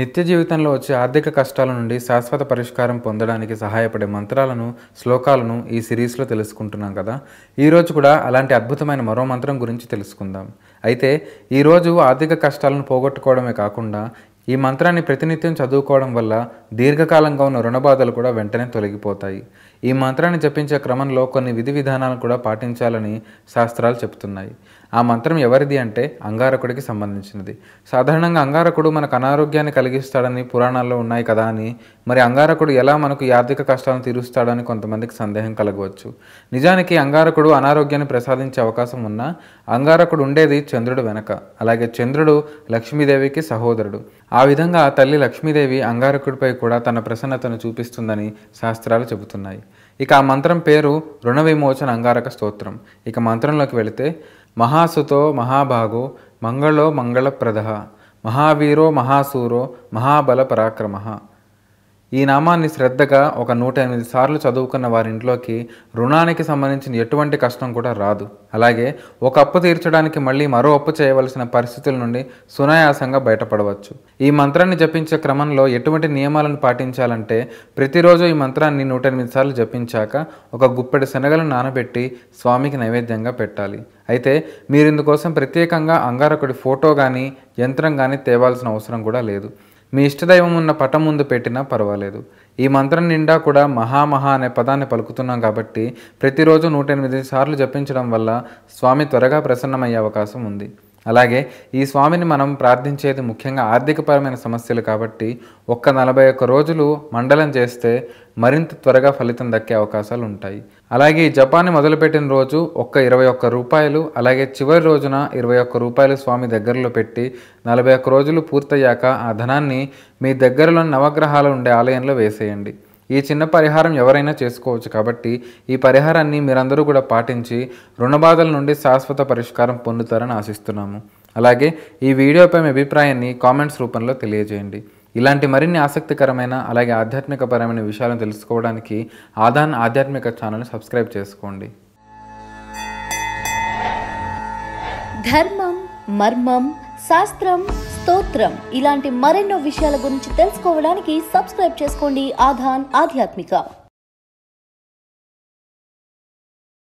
నిత్య జీవితంలో వచ్చే ఆర్థిక కష్టాల నుండి శాశ్వత పరిష్కారం పొందడానికి సహాయపడే మంత్రాలను శ్లోకాలను ఈ సిరీస్లో తెలుసుకుంటున్నాం కదా ఈరోజు కూడా అలాంటి అద్భుతమైన మరో మంత్రం గురించి తెలుసుకుందాం అయితే ఈరోజు ఆర్థిక కష్టాలను పోగొట్టుకోవడమే కాకుండా ఈ మంత్రాన్ని ప్రతినిత్యం చదువుకోవడం వల్ల దీర్ఘకాలంగా ఉన్న రుణబాధలు కూడా వెంటనే తొలగిపోతాయి ఈ మంత్రాన్ని జపించే క్రమంలో కొన్ని విధి విధానాలు కూడా పాటించాలని శాస్త్రాలు చెప్తున్నాయి ఆ మంత్రం ఎవరిది అంటే అంగారకుడికి సంబంధించినది సాధారణంగా అంగారకుడు మనకు అనారోగ్యాన్ని కలిగిస్తాడని పురాణాల్లో ఉన్నాయి కదా అని మరి అంగారకుడు ఎలా మనకు ఈ ఆర్థిక కష్టాలను తీరుస్తాడని కొంతమందికి సందేహం కలగవచ్చు నిజానికి అంగారకుడు అనారోగ్యాన్ని ప్రసాదించే అవకాశం ఉన్నా అంగారకుడు ఉండేది చంద్రుడు వెనక అలాగే చంద్రుడు లక్ష్మీదేవికి సహోదరుడు ఆ విధంగా తల్లి లక్ష్మీదేవి అంగారకుడిపై కూడా తన ప్రసన్నతను చూపిస్తుందని శాస్త్రాలు చెబుతున్నాయి ఇక ఆ మంత్రం పేరు రుణ విమోచన అంగారక స్తోత్రం ఇక మంత్రంలోకి వెళితే మహాసుతో మహాభాగో మంగళో మంగళప్రద మహావీరో మహాసూరో మహాబల పరాక్రమ ఈ నామాన్ని శ్రద్ధగా ఒక నూట ఎనిమిది సార్లు చదువుకున్న వారి ఇంట్లోకి రుణానికి సంబంధించిన ఎటువంటి కష్టం కూడా రాదు అలాగే ఒక అప్పు తీర్చడానికి మళ్ళీ మరో అప్పు చేయవలసిన పరిస్థితుల నుండి సునాయాసంగా బయటపడవచ్చు ఈ మంత్రాన్ని జపించే క్రమంలో ఎటువంటి నియమాలను పాటించాలంటే ప్రతిరోజు ఈ మంత్రాన్ని నూట ఎనిమిది సార్లు జపించాక ఒక గుప్పెడు శనగలను నానబెట్టి స్వామికి నైవేద్యంగా పెట్టాలి అయితే మీరు ఇందుకోసం ప్రత్యేకంగా అంగారకుడి ఫోటో కానీ యంత్రం కానీ తేవాల్సిన అవసరం కూడా లేదు మీ ఇష్టదైవం ఉన్న పటం ముందు పెట్టినా పర్వాలేదు ఈ మంత్రం నిండా కూడా మహామహా అనే పదాన్ని పలుకుతున్నాం కాబట్టి ప్రతిరోజు నూట ఎనిమిది సార్లు జపించడం వల్ల స్వామి త్వరగా ప్రసన్నమయ్యే అవకాశం ఉంది అలాగే ఈ స్వామిని మనం ప్రార్థించేది ముఖ్యంగా ఆర్థికపరమైన సమస్యలు కాబట్టి ఒక్క నలభై ఒక్క రోజులు మండలం చేస్తే మరింత త్వరగా ఫలితం దక్కే అవకాశాలు ఉంటాయి అలాగే ఈ జపాన్ని మొదలుపెట్టిన రోజు ఒక్క ఇరవై ఒక్క రూపాయలు అలాగే చివరి రోజున ఇరవై ఒక్క రూపాయలు స్వామి దగ్గరలో పెట్టి నలభై ఒక్క రోజులు పూర్తయ్యాక ఆ ధనాన్ని మీ దగ్గరలోని నవగ్రహాలు ఉండే ఆలయంలో వేసేయండి ఈ చిన్న పరిహారం ఎవరైనా చేసుకోవచ్చు కాబట్టి ఈ పరిహారాన్ని మీరందరూ కూడా పాటించి రుణబాధల నుండి శాశ్వత పరిష్కారం పొందుతారని ఆశిస్తున్నాము అలాగే ఈ వీడియోపై మీ అభిప్రాయాన్ని కామెంట్స్ రూపంలో తెలియజేయండి ఇలాంటి మరిన్ని ఆసక్తికరమైన అలాగే ఆధ్యాత్మికపరమైన విషయాలను తెలుసుకోవడానికి ఆదాన్ ఆధ్యాత్మిక ఛానల్ని సబ్స్క్రైబ్ చేసుకోండి ధర్మం మర్మం శాస్త్రం స్తోత్రం ఇలాంటి మరెన్నో విషయాల గురించి తెలుసుకోవడానికి సబ్స్క్రైబ్ చేసుకోండి ఆధాన్ ఆధ్యాత్మిక